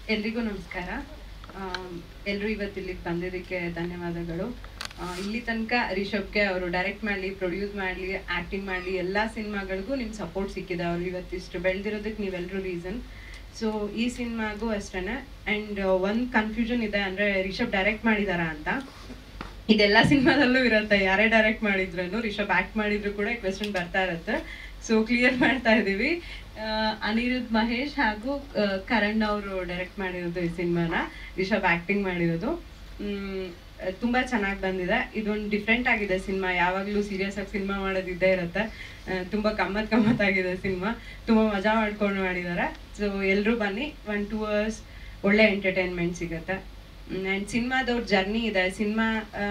ಎಲ್ರಿಗೂ ನಮಸ್ಕಾರ ಎಲ್ಲರೂ ಇವತ್ತು ಇಲ್ಲಿಗೆ ಬಂದಿದ್ದಕ್ಕೆ ಧನ್ಯವಾದಗಳು ಆ, ಇಲ್ಲಿ ತನಕ ರಿಷಬ್ಗೆ ಅವರು ಡೈರೆಕ್ಟ್ ಮಾಡಲಿ ಪ್ರೊಡ್ಯೂಸ್ ಮಾಡಲಿ ಆ್ಯಕ್ಟಿಂಗ್ ಮಾಡಲಿ ಎಲ್ಲ ಸಿನಿಮಾಗಳಿಗೂ ನಿಮ್ಮ ಸಪೋರ್ಟ್ ಸಿಕ್ಕಿದೆ ಅವ್ರು ಇವತ್ತಿಷ್ಟು ಬೆಳೆದಿರೋದಕ್ಕೆ ನೀವೆಲ್ಲರೂ ರೀಸನ್ ಸೊ ಈ ಸಿನಿಮಾಗೂ ಅಷ್ಟೇ ಆ್ಯಂಡ್ ಒಂದು ಕನ್ಫ್ಯೂಷನ್ ಇದೆ ಅಂದರೆ ರಿಷಬ್ ಡೈರೆಕ್ಟ್ ಮಾಡಿದಾರಾ ಅಂತ ಇದೆಲ್ಲ ಸಿನಿಮಾದಲ್ಲೂ ಇರುತ್ತೆ ಯಾರೇ ಡೈರೆಕ್ಟ್ ಮಾಡಿದ್ರು ರಿಷಬ್ ಆಕ್ಟ್ ಮಾಡಿದ್ರು ಕೂಡ ಕ್ವೆಶನ್ ಬರ್ತಾ ಇರುತ್ತೆ ಸೊ ಕ್ಲಿಯರ್ ಮಾಡ್ತಾ ಇದೀವಿ ಆ, ಅನಿರುದ್ಧ್ ಮಹೇಶ್ ಹಾಗೂ ಆ, ಕರಣ್ ಅವರು ಡೈರೆಕ್ಟ್ ಮಾಡಿರೋದು ಈ ಸಿನಿಮಾನ ರಿಷಬ್ ಆಕ್ಟಿಂಗ್ ಮಾಡಿರೋದು ಮ್, ತುಂಬಾ ಚೆನ್ನಾಗಿ ಬಂದಿದೆ ಇದೊಂದು ಡಿಫ್ರೆಂಟ್ ಆಗಿದೆ ಸಿನಿಮಾ ಯಾವಾಗಲೂ ಸೀರಿಯಸ್ ಆಗಿ ಸಿನಿಮಾ ಮಾಡೋದು ಇದ್ದೇ ಇರುತ್ತೆ ಆ, ತುಂಬಾ ಗಮ್ಮತ್ ಗಮ್ಮತ್ ಆಗಿದೆ ಸಿನಿಮಾ ತುಂಬಾ ಮಜಾ ಮಾಡ್ಕೊಂಡು ಮಾಡಿದ್ದಾರೆ ಸೊ ಎಲ್ಲರೂ ಬನ್ನಿ ಒನ್ ಟೂ ಅವರ್ಸ್ ಒಳ್ಳೆ ಎಂಟರ್ಟೈನ್ಮೆಂಟ್ ಸಿಗುತ್ತೆ ಆ್ಯಂಡ್ ಸಿನಿಮಾದವ್ರ ಜರ್ನಿ ಇದೆ ಸಿನಿಮಾ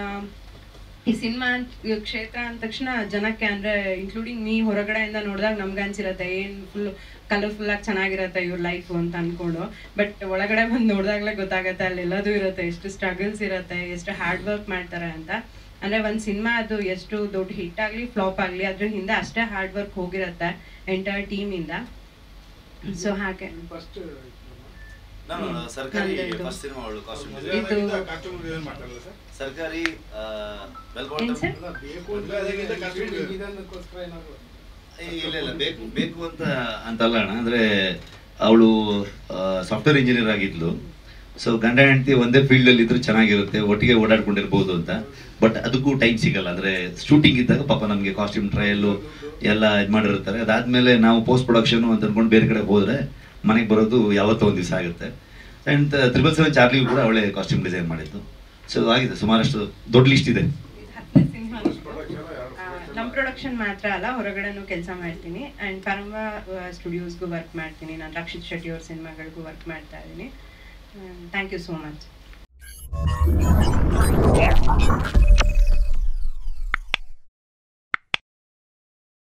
ಈ ಸಿನಿಮಾ ಕ್ಷೇತ್ರ ಅಂದ ತಕ್ಷಣ ಜನಕ್ಕೆ ಅಂದ್ರೆ ಇನ್ಕ್ಲೂಡಿಂಗ್ ಮೀ ಹೊರಗಡೆಯಿಂದ ನೋಡಿದಾಗ ನಮ್ಗೆ ಅನ್ಸಿರತ್ತೆ ಏನ್ ಫುಲ್ ಕಲರ್ಫುಲ್ ಆಗಿ ಚೆನ್ನಾಗಿರತ್ತೆ ಇವ್ರ ಲೈಫ್ ಅಂತ ಅನ್ಕೊಂಡು ಬಟ್ ಒಳಗಡೆ ಬಂದು ನೋಡಿದಾಗ್ಲೇ ಗೊತ್ತಾಗತ್ತೆ ಅಲ್ಲಿ ಎಲ್ಲದೂ ಇರುತ್ತೆ ಎಷ್ಟು ಸ್ಟ್ರಗಲ್ಸ್ ಇರುತ್ತೆ ಎಷ್ಟು ಹಾರ್ಡ್ ವರ್ಕ್ ಮಾಡ್ತಾರೆ ಅಂತ ಅಂದ್ರೆ ಒಂದ್ ಸಿನಿಮಾ ಅದು ಎಷ್ಟು ದೊಡ್ಡ ಹಿಟ್ ಆಗ್ಲಿ ಫ್ಲಾಪ್ ಆಗ್ಲಿ ಅದ್ರ ಹಿಂದೆ ಅಷ್ಟೇ ಹಾರ್ಡ್ ವರ್ಕ್ ಹೋಗಿರತ್ತೆ ಎಂಟೈರ್ ಟೀಮ್ ಇಂದ ಸೊ ಹಾಗೆ ಫಸ್ಟ್ ನಾನು ಸರ್ಕಾರಿ ನಂದು ಇದು. ಫಸ್ಟ್ ಸಿನಿಮಾ ಅವಳು ಕಾಸ್ಟ್ಯೂಮ್ ಇದು- ಕಾಸ್ಟ್ಯೂಮ್ ಡಿಸೈನ್ ಮಾಡ್ತಾರಲ್ಲ ಸರ್ ಸರ್ಕಾರಿ ವೆಲ್ ಏನ್ ಸರ್? ಅಲ್ಲ ಬೇಕು ಅಂದ್ರೆ ಅದಕ್ಕಿಂತ costume design. ಇದನ್ನಕ್ಕೋಸ್ಕರ ಏನಾದ್ರು ಇಲ್ಲ ಇಲ್ಲ ಬೇಕು ಬೇಕು ಅಂತ ಅಂತಲ್ಲ ಅಣ್ಣ ಅಂದ್ರೆ ಅವಳು ಸಾಫ್ಟ್ವೇರ್ ಇಂಜಿನಿಯರ್ ಆಗಿದ್ಲು ಸೊ ಗಂಡ ಹೆಂಡತಿ ಒಂದೇ ಫೀಲ್ಡ್ ಅಲ್ಲಿ ಇದ್ರು ಚೆನ್ನಾಗಿರುತ್ತೆ ಒಟ್ಟಿಗೆ ಓಡಾಡ್ಕೊಂಡಿರ್ಬೋದು ಅಂತ ಬಟ್ ಅದಕ್ಕೂ ಟೈಮ್ ಸಿಗಲ್ಲ ಅಂದ್ರೆ ಶೂಟಿಂಗ್ ಇದ್ದಾಗ ಪಾಪ ನಮಗೆ ಕಾಸ್ಟ್ಯೂಮ್ ಟ್ರಯಲ್ ಎಲ್ಲ ಇದು ಮಾಡಿರ್ತಾರೆ ಅದಾದ್ಮೇಲೆ ನಾವು ಪೋಸ್ಟ್ ಪ್ರೊಡಕ್ಷನ್ ಅಂತ ಅನ್ಕೊಂಡು ಬೇರೆ ಕಡೆ ಹೋದ್ರೆ ಮನೆಗೆ ಬರೋದು ಯಾವತ್ತೋ ಒಂದ್ ದಿವಸ ಆಗುತ್ತೆ ಅಂಡ್ ತ್ರಿಬಲ್ ಸೆವೆನ್ ಚಾರ್ಲಿಗೂ ಕೂಡ ಅವಳೆ ಕಾಸ್ಟ್ಯೂಮ್ ಡಿಸೈನ್ ಮಾಡಿದ್ದು ಸೊ ಆಗಿದೆ ಸುಮಾರಷ್ಟು ದೊಡ್ಡ ಲಿಸ್ಟ್ ಇದೆ ಇದು ಹತ್ತನೇ ಸಿನಿಮಾ Production ಯಾರು production? ನಮ್ಮ ಪ್ರೊಡಕ್ಷನ್ ಮಾತ್ರ ಅಲ್ಲ ಹೊರಗಡೆನೂ ಕೆಲಸ ಮಾಡ್ತೀನಿ ಆ್ಯಂಡ್ ಪರಮ ಸ್ಟುಡಿಯೋಸ್ಗೂ ವರ್ಕ್ ಮಾಡ್ತೀನಿ ನಾನು ರಕ್ಷಿತ್ ಶೆಟ್ಟಿ ಅವ್ರ ಸಿನಿಮಾಗಳಿಗೂ ವರ್ಕ್ ಮಾಡ್ತಾ ಇದ್ದೀನಿ ಥ್ಯಾಂಕ್ ಯು ಸೋ ಮಚ್